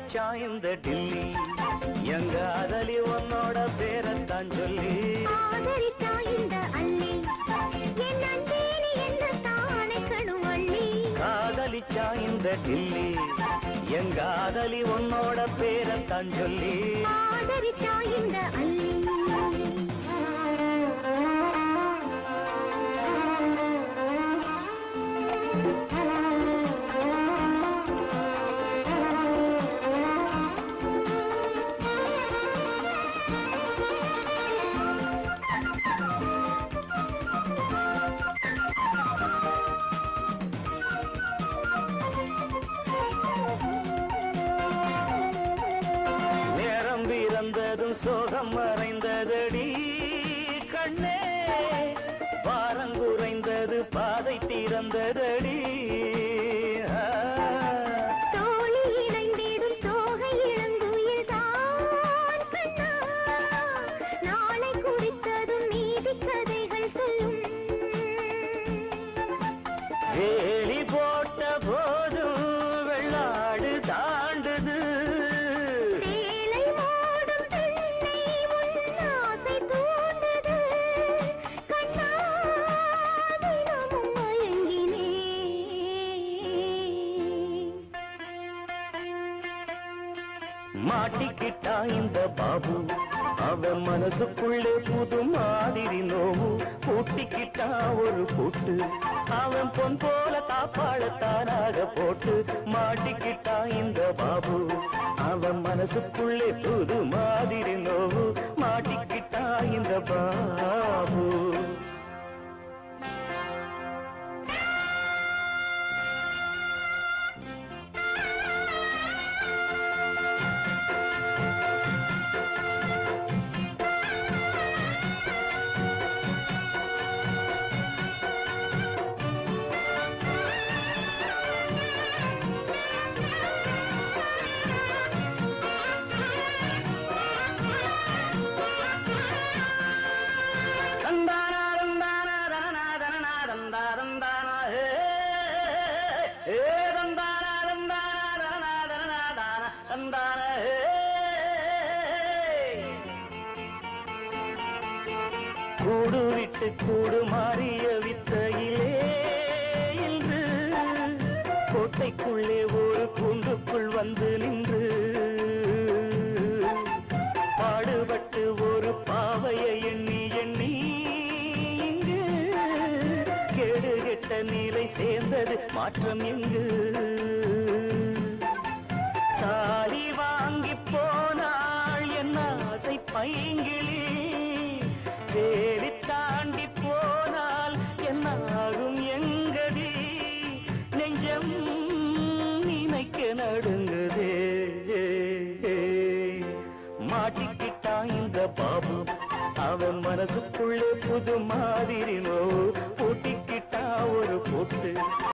காதலிச்சான் இந்த டில்லி எங்க அதலி உன்னோட பேரத்தான் சொல்லி ஆதரித்தா இந்த அள்ளி என் அன்பேனி என்ன தானே கணுவள்ளி காதலிச்சான் இந்த டில்லி எங்க அதலி உன்னோட பேரத்தான் சொல்லி ஆதரித்தா இந்த அள்ளி நேரம் பிறந்ததும் சோகம் மறைந்ததடி கண்ணே பாரம் குறைந்தது பாதை திறந்ததடி ஆ. தோழி இணைந்திடும் தோகை இளங்குயில் தான் கண்ணா நாளை குறித்ததும் நீதி கதைகள் சொல்லும் வேலி போட்ட போதும் வெள்ளாடு தாண்டுது சேலை மூடும் பெண்ணை உன் ஆசை தூண்டுது கண்ணா தினமும் மயங்கினேன் மாட்டிக்கிட்டா இந்த பாபு அவன் மனசுக்குள்ளே புது மாதிரி நோவு பூட்டிக்கிட்டா ஒரு பூட்டு அவன் பொன் போல தாப்பாளத்தானாக போட்டு மாட்டிக்கிட்டா இந்த பாபு அவன் மனசுக்குள்ளே புது மாதிரி நோவு மாட்டிக்கிட்டா இந்த பாபு தந்தானா தந்தானா தனனா தனனா தந்தா தந்தானா ஹே ஹே தந்தானா தந்தானா தனனா தனனா தானா தந்தானா ஹே கூடு விட்டு கூடு மாறிய வித்தையிலே இன்று கோட்டைக்குள்ளே ஒரு கூண்டுக்குள் வந்து நின்று பாடுபட்டு ஒரு பாவையை எண்ணி எண்ணி இங்கு கேடு கெட்ட நிலை சேர்ந்தது மாற்றம் எங்கு தாலி வாங்கி போனாள் என் ஆசை பைங்கிளி வேலி தாண்டி போனால் என்ன ஆகும் எங்கதி நெஞ்சம் நினைக்க நடுங்குதே மாட்டிக்கிட்டான் இந்த பாபு அவன் மனசுக்குள்ளே புது மாதிரி நோ பூட்டிக்கிட்டா ஒரு போட்டு